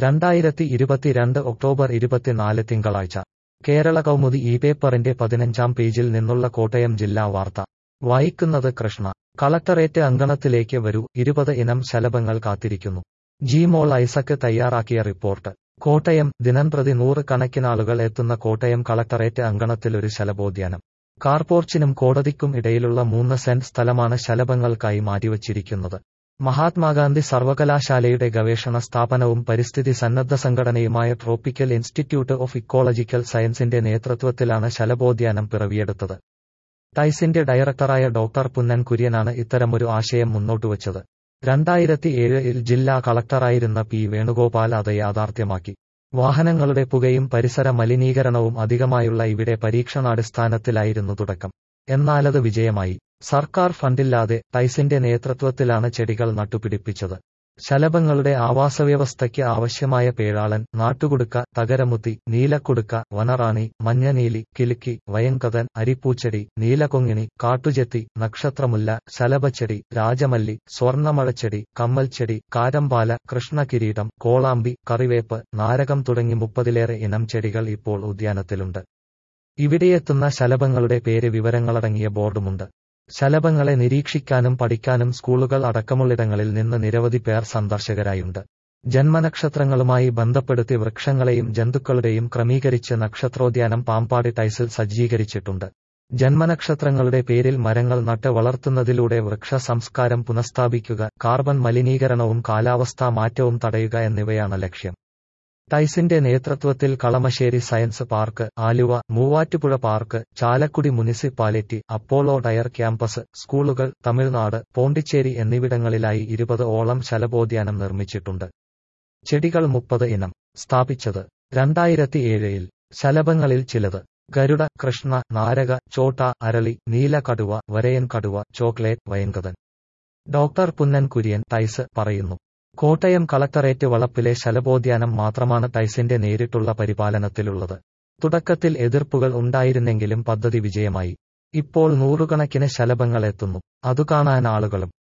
രണ്ടായിരത്തി ഇരുപത്തിരണ്ട് ഒക്ടോബർ ഇരുപത്തിനാല് തിങ്കളാഴ്ച കേരള കൗമുദി ഈ പേപ്പറിന്റെ പതിനഞ്ചാം പേജിൽ നിന്നുള്ള കോട്ടയം ജില്ലാ വാർത്ത വായിക്കുന്നത് കൃഷ്ണ കളക്ടറേറ്റ് അങ്കണത്തിലേക്ക് വരൂ ഇരുപത് ഇനം ശലഭങ്ങൾ കാത്തിരിക്കുന്നു ജിമോൾ ഐസക്ക് തയ്യാറാക്കിയ റിപ്പോർട്ട് കോട്ടയം ദിനംപ്രതി നൂറ് കണക്കിനാളുകൾ എത്തുന്ന കോട്ടയം കളക്ടറേറ്റ് അങ്കണത്തിൽ ഒരു ശലഭോദ്യാനം കാർപോർച്ചിനും കോടതിക്കും ഇടയിലുള്ള മൂന്ന് സെന്റ് സ്ഥലമാണ് ശലഭങ്ങൾക്കായി മാറ്റിവച്ചിരിക്കുന്നത് മഹാത്മാഗാന്ധി സർവകലാശാലയുടെ ഗവേഷണ സ്ഥാപനവും പരിസ്ഥിതി സന്നദ്ധ സംഘടനയുമായ ട്രോപ്പിക്കൽ ഇൻസ്റ്റിറ്റ്യൂട്ട് ഓഫ് ഇക്കോളജിക്കൽ സയൻസിന്റെ നേതൃത്വത്തിലാണ് ശലഭോദ്യാനം പിറവിയെടുത്തത് ടൈസിന്റെ ഡയറക്ടറായ ഡോക്ടർ പുന്നൻ കുര്യനാണ് ഇത്തരമൊരു ആശയം മുന്നോട്ടുവച്ചത് രണ്ടായിരത്തി ഏഴിൽ ജില്ലാ കളക്ടറായിരുന്ന പി വേണുഗോപാൽ അത് യാഥാർത്ഥ്യമാക്കി വാഹനങ്ങളുടെ പുകയും പരിസര മലിനീകരണവും അധികമായുള്ള ഇവിടെ പരീക്ഷണാടിസ്ഥാനത്തിലായിരുന്നു തുടക്കം എന്നാലത് വിജയമായി സർക്കാർ ഫണ്ടില്ലാതെ ടൈസിന്റെ നേതൃത്വത്തിലാണ് ചെടികൾ നട്ടുപിടിപ്പിച്ചത് ശലഭങ്ങളുടെ ആവാസവ്യവസ്ഥയ്ക്ക് ആവശ്യമായ പേഴാളൻ നാട്ടുകുടുക്ക തകരമുത്തി നീലക്കുടുക്ക വനറാണി മഞ്ഞനീലി കിലുക്കി വയങ്കതൻ അരിപ്പൂച്ചെടി നീലകൊങ്ങിണി കാട്ടുചെത്തി നക്ഷത്രമുല്ല ശലഭച്ചെടി രാജമല്ലി സ്വർണമഴച്ചെടി കമ്മൽച്ചെടി കാരമ്പാല കൃഷ്ണകിരീടം കോളാമ്പി കറിവേപ്പ് നാരകം തുടങ്ങി മുപ്പതിലേറെ ഇനം ചെടികൾ ഇപ്പോൾ ഉദ്യാനത്തിലുണ്ട് ഇവിടെയെത്തുന്ന ശലഭങ്ങളുടെ പേര് വിവരങ്ങളടങ്ങിയ ബോർഡുമുണ്ട് ശലഭങ്ങളെ നിരീക്ഷിക്കാനും പഠിക്കാനും സ്കൂളുകൾ അടക്കമുള്ളിടങ്ങളിൽ നിന്ന് നിരവധി പേർ സന്ദർശകരായുണ്ട് ജന്മനക്ഷത്രങ്ങളുമായി ബന്ധപ്പെടുത്തി വൃക്ഷങ്ങളെയും ജന്തുക്കളുടെയും ക്രമീകരിച്ച് നക്ഷത്രോദ്യാനം പാമ്പാടി ടൈസിൽ സജ്ജീകരിച്ചിട്ടുണ്ട് ജന്മനക്ഷത്രങ്ങളുടെ പേരിൽ മരങ്ങൾ നട്ട് വളർത്തുന്നതിലൂടെ വൃക്ഷ സംസ്കാരം പുനഃസ്ഥാപിക്കുക കാർബൺ മലിനീകരണവും കാലാവസ്ഥാ മാറ്റവും തടയുക എന്നിവയാണ് ലക്ഷ്യം ടൈസിന്റെ നേതൃത്വത്തിൽ Kalamassery science park Aluva Muvattupuzha park Chalakudy municipality Apollo tyre campus സ്കൂളുകൾ തമിഴ്നാട് പോണ്ടിച്ചേരി എന്നിവിടങ്ങളിലായി ഇരുപത് ഓളം ശലഭോദ്യാനം നിർമ്മിച്ചിട്ടുണ്ട് ചെടികൾ മുപ്പത് ഇനം സ്ഥാപിച്ചത് രണ്ടായിരത്തി ഏഴിൽ ശലഭങ്ങളിൽ ചിലത് ഗരുഡ കൃഷ്ണ നാരക ചോട്ട അരളി നീല കടുവ വരയൻ കടുവ ചോക്ലേറ്റ് വയങ്കതൻ ഡോക്ടർ പുന്നൻ കുര്യൻ ടൈസ് പറയുന്നു കോട്ടയം കളക്ടറേറ്റ് വളപ്പിലെ ശലഭോദ്യാനം മാത്രമാണ് ടൈസിന്റെ നേരിട്ടുള്ള പരിപാലനത്തിലുള്ളത് തുടക്കത്തിൽ എതിർപ്പുകൾ ഉണ്ടായിരുന്നെങ്കിലും പദ്ധതി വിജയമായി ഇപ്പോൾ നൂറുകണക്കിന് ശലഭങ്ങൾ എത്തുന്നു അതു കാണാൻ ആളുകളും